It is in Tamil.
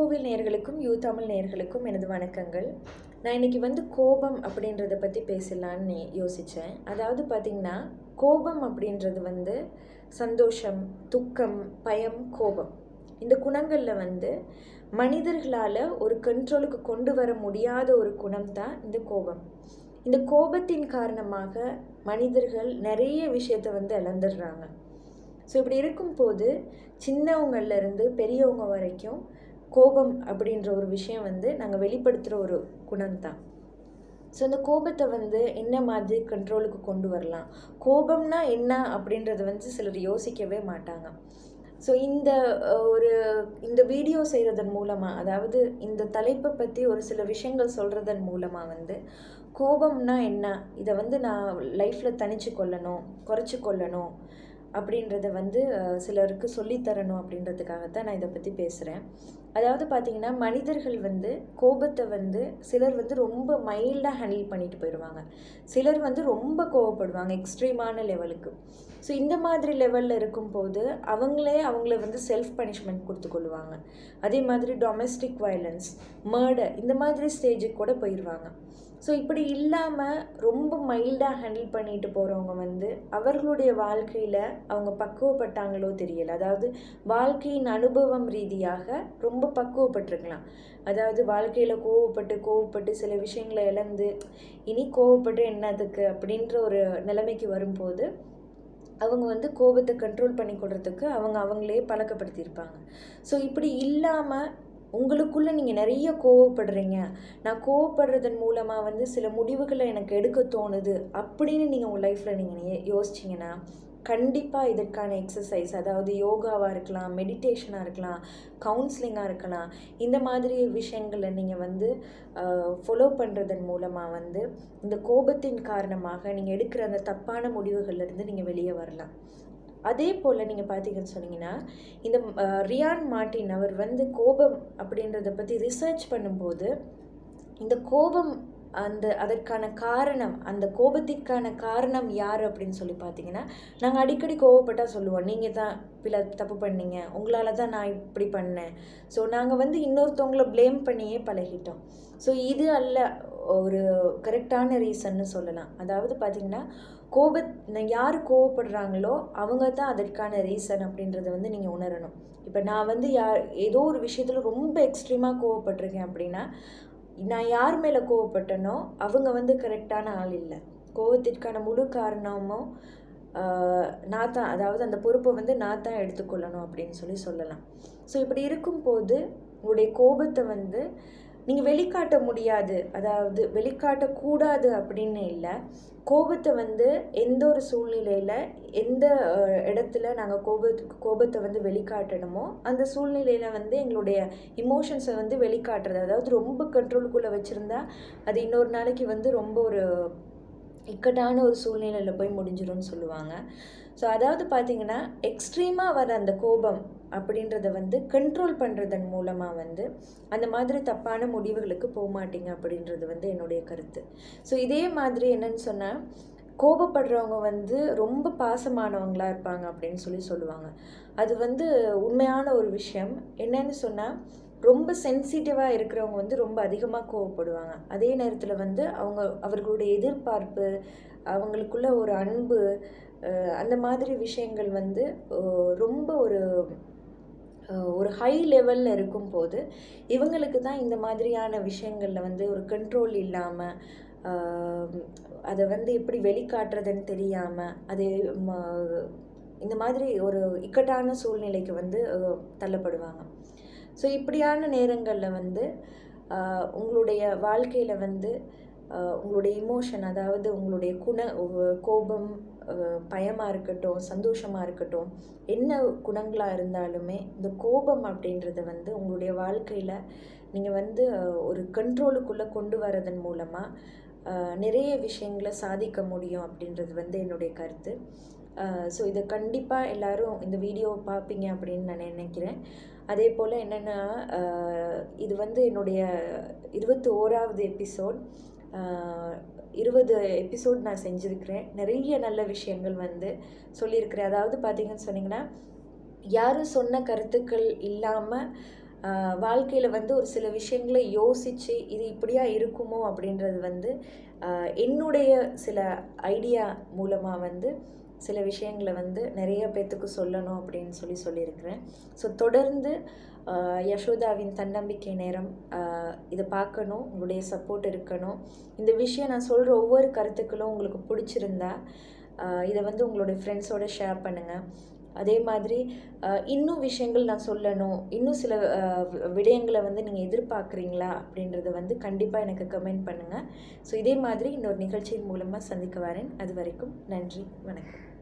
கோவில் நேயர்களுக்கும் யூ தமிழ் நேயர்களுக்கும் எனது வணக்கங்கள் நான் இன்னைக்கு வந்து கோபம் அப்படின்றத பற்றி பேசலான்னு யோசித்தேன் அதாவது பார்த்திங்கன்னா கோபம் அப்படின்றது வந்து சந்தோஷம் துக்கம் பயம் கோபம் இந்த குணங்களில் வந்து மனிதர்களால் ஒரு கண்ட்ரோலுக்கு கொண்டு வர முடியாத ஒரு குணம் தான் இந்த கோபம் இந்த கோபத்தின் காரணமாக மனிதர்கள் நிறைய விஷயத்தை வந்து இழந்துடுறாங்க ஸோ இப்படி இருக்கும்போது சின்னவங்கள்ல இருந்து பெரியவங்க வரைக்கும் கோபம் அப்படின்ற ஒரு விஷயம் வந்து நாங்கள் வெளிப்படுத்துகிற ஒரு குணம் தான் ஸோ இந்த கோபத்தை வந்து என்ன மாதிரி கண்ட்ரோலுக்கு கொண்டு வரலாம் கோபம்னா என்ன அப்படின்றத வந்து சிலர் யோசிக்கவே மாட்டாங்க ஸோ இந்த அஹ், ஒரு இந்த வீடியோ செய்கிறதன் மூலமாக அதாவது இந்த தலைப்பை பற்றி ஒரு சில விஷயங்கள் சொல்கிறதன் மூலமாக வந்து கோபம்னா என்ன இதை வந்து நான் லைஃப்பில் தனிச்சு கொள்ளணும் குறைச்சி கொள்ளணும் அப்படின்றத வந்து அஹ், சிலருக்கு சொல்லித்தரணும் அப்படின்றதுக்காகத்தான் நான் இதை பற்றி பேசுகிறேன் அதாவது பார்த்தீங்கன்னா மனிதர்கள் வந்து கோபத்தை வந்து சிலர் வந்து ரொம்ப மைல்டாக ஹேண்டில் பண்ணிட்டு போயிடுவாங்க சிலர் வந்து ரொம்ப கோவப்படுவாங்க எக்ஸ்ட்ரீமான லெவலுக்கு ஸோ இந்த மாதிரி லெவலில் இருக்கும்போது அவங்களே அவங்கள வந்து செல்ஃப் பனிஷ்மெண்ட் கொடுத்து கொள்வாங்க அதே மாதிரி டொமஸ்டிக் வயலன்ஸ் மர்டர் இந்த மாதிரி ஸ்டேஜுக்கு கூட போயிடுவாங்க ஸோ இப்படி இல்லாமல் ரொம்ப மைல்டாக ஹேண்டில் பண்ணிட்டு போகிறவங்க வந்து அவர்களுடைய வாழ்க்கையில் அவங்க பக்குவப்பட்டாங்களோ தெரியல அதாவது வாழ்க்கையின் அனுபவம் ரீதியாக ரொம்ப பக்குவப்பட்டிருக்கலாம் அதாவது வாழ்க்கையில் கோவப்பட்டு கோவப்பட்டு சில விஷயங்களை இழந்து இனி கோவப்பட்டு என்னதுக்கு அப்படின்ற ஒரு நிலைமைக்கு வரும்போது அவங்க வந்து கோபத்தை கண்ட்ரோல் பண்ணி கொடுறதுக்கு அவங்க அவங்களே பழக்கப்படுத்தியிருப்பாங்க ஸோ இப்படி இல்லாமல் உங்களுக்குள்ளே நீங்கள் நிறைய கோவப்படுறீங்க நான் கோவப்படுறதன் மூலமாக வந்து சில முடிவுகளை எனக்கு எடுக்க தோணுது அப்படின்னு நீங்கள் உங்கள் லைஃப்பில் நீங்கள் யோசிச்சிங்கன்னா கண்டிப்பாக இதற்கான எக்ஸசைஸ் அதாவது யோகாவாக இருக்கலாம் மெடிடேஷனாக இருக்கலாம் கவுன்சிலிங்காக இருக்கலாம் இந்த மாதிரி விஷயங்களை நீங்கள் வந்து ஃபாலோ பண்ணுறதன் மூலமாக வந்து இந்த கோபத்தின் காரணமாக நீங்கள் எடுக்கிற அந்த தப்பான முடிவுகள்லேருந்து நீங்கள் வெளியே வரலாம் அதே போல் நீங்கள் பார்த்தீங்கன்னு சொன்னீங்கன்னா இந்த அஹ், ரியான் மார்ட்டின் அவர் வந்து கோபம் அப்படின்றத பற்றி ரிசர்ச் பண்ணும்போது இந்த கோபம் அந்த அதற்கான காரணம் அந்த கோபத்திற்கான காரணம் யார் அப்படின்னு சொல்லி பார்த்தீங்கன்னா நாங்கள் அடிக்கடி கோவப்பட்டால் சொல்லுவோம் நீங்கள் தான் பிள்ளை தப்பு பண்ணீங்க உங்களால் தான் நான் இப்படி பண்ணேன் ஸோ நாங்கள் வந்து இன்னொருத்தவங்கள ப்ளேம் பண்ணியே பழகிட்டோம் ஸோ இது அல்ல ஒரு கரெக்டான ரீசன்னு சொல்லலாம் அதாவது பார்த்தீங்கன்னா கோப யார் கோவப்படுறாங்களோ அவங்க தான் அதற்கான ரீசன் அப்படின்றத வந்து நீங்கள் உணரணும் இப்போ நான் வந்து யார் ஏதோ ஒரு விஷயத்தில் ரொம்ப எக்ஸ்ட்ரீமாக கோவப்பட்டிருக்கேன் அப்படின்னா நான் யார் மேலே கோவப்பட்டனோ அவங்க வந்து கரெக்டான ஆள் இல்லை கோவத்திற்கான முழு காரணமும் ஆஹ், நான் தான் அதாவது அந்த பொறுப்பை வந்து நான் தான் எடுத்துக்கொள்ளணும் அப்படின்னு சொல்லி சொல்லலாம் ஸோ இப்படி இருக்கும்போது உங்களுடைய கோபத்தை வந்து நீங்கள் வெளிக்காட்ட முடியாது அதாவது வெளிக்காட்டக்கூடாது அப்படின்னு இல்லை கோபத்தை வந்து எந்த ஒரு சூழ்நிலையில் எந்த அஹ், இடத்துல நாங்கள் கோப கோபத்தை வந்து வெளிக்காட்டணுமோ அந்த சூழ்நிலையில் வந்து எங்களுடைய இமோஷன்ஸை வந்து வெளிக்காட்டுறது அதாவது ரொம்ப கண்ட்ரோலுக்குள்ளே வச்சுருந்தா அது இன்னொரு நாளைக்கு வந்து ரொம்ப ஒரு இக்கட்டான ஒரு சூழ்நிலையில் போய் முடிஞ்சிரும்னு சொல்லுவாங்க ஸோ அதாவது பார்த்தீங்கன்னா எக்ஸ்ட்ரீமாக வர அந்த கோபம் அப்படின்றத வந்து கண்ட்ரோல் பண்ணுறதன் மூலமாக வந்து அந்த மாதிரி தப்பான முடிவுகளுக்கு போக மாட்டீங்க அப்படின்றது வந்து என்னுடைய கருத்து ஸோ இதே மாதிரி என்னன்னு சொன்னால் கோபப்படுறவங்க வந்து ரொம்ப பாசமானவங்களா இருப்பாங்க அப்படின்னு சொல்லி சொல்லுவாங்க அது வந்து உண்மையான ஒரு விஷயம் என்னன்னு சொன்னால் ரொம்ப சென்சிட்டிவாக இருக்கிறவங்க வந்து ரொம்ப அதிகமாக கோவப்படுவாங்க அதே நேரத்தில் வந்து அவங்க அவர்களுடைய எதிர்பார்ப்பு அவங்களுக்குள்ள ஒரு அன்பு அஹ் அந்த மாதிரி விஷயங்கள் வந்து அஹ் ரொம்ப ஒரு அஹ் ஒரு ஹை லெவலில் இருக்கும்போது இவங்களுக்கு தான் இந்த மாதிரியான விஷயங்களில் வந்து ஒரு கண்ட்ரோல் இல்லாமல் அதை வந்து எப்படி வெளிக்காட்டுறதுன்னு தெரியாமல் அது ம- இந்த மாதிரி ஒரு இக்கட்டான சூழ்நிலைக்கு வந்து அஹ், தள்ளப்படுவாங்க ஸோ இப்படியான நேரங்களில் வந்து ஆஹ், உங்களுடைய வாழ்க்கையில் வந்து ஆஹ், உங்களுடைய இமோஷன் அதாவது உங்களுடைய குண உ- கோபம் ஆஹ், பயமாக இருக்கட்டும் சந்தோஷமாக இருக்கட்டும் என்ன குணங்களாக இருந்தாலுமே இந்த கோபம் அப்படின்றத வந்து உங்களுடைய வாழ்க்கையில் நீங்கள் வந்து ஆஹ், ஒரு கண்ட்ரோலுக்குள்ளே கொண்டு வரதன் மூலமாக நிறைய விஷயங்களை சாதிக்க முடியும் அப்படின்றது வந்து என்னுடைய கருத்து ஸோ இதை கண்டிப்பாக எல்லாரும் இந்த வீடியோவை பார்ப்பீங்க அப்படின்னு நான் நினைக்கிறேன் அதே போல் என்னென்னா இது வந்து என்னுடைய இருபத்தி ஓராவது எபிசோட் இருபது எபிசோட் நான் செஞ்சுருக்கிறேன் நிறைய நல்ல விஷயங்கள் வந்து சொல்லியிருக்கிறேன் அதாவது பார்த்தீங்கன்னு சொன்னீங்கன்னா யாரும் சொன்ன கருத்துக்கள் இல்லாமல் வாழ்க்கையில் வந்து ஒரு சில விஷயங்களை யோசித்து இது இப்படியா இருக்குமோ அப்படின்றது வந்து ஆஹ் என்னுடைய சில ஐடியா மூலமாக வந்து சில விஷயங்களை வந்து நிறைய பேர்த்துக்கு சொல்லணும் அப்படின்னு சொல்லி சொல்லியிருக்கிறேன் ஸோ தொடர்ந்து ஆஹ் யசோதாவின் தன்னம்பிக்கை நேரம் ஆஹ் இதை பார்க்கணும் உங்களுடைய சப்போர்ட் இருக்கணும் இந்த விஷயம் நான் சொல்கிற ஒவ்வொரு கருத்துக்களும் உங்களுக்கு பிடிச்சிருந்தா ஆஹ் இதை வந்து உங்களுடைய ஃப்ரெண்ட்ஸோட ஷேர் பண்ணுங்கள் அதே மாதிரி ஆஹ் இன்னும் விஷயங்கள் நான் சொல்லணும் இன்னும் சில ஆஹ் வி- விடயங்களை வந்து நீங்கள் எதிர்பார்க்குறீங்களா அப்படின்றத வந்து கண்டிப்பாக எனக்கு கமெண்ட் பண்ணுங்கள் ஸோ இதே மாதிரி இன்னொரு நிகழ்ச்சியின் மூலமாக சந்திக்க வரேன் அது வரைக்கும் நன்றி வணக்கம்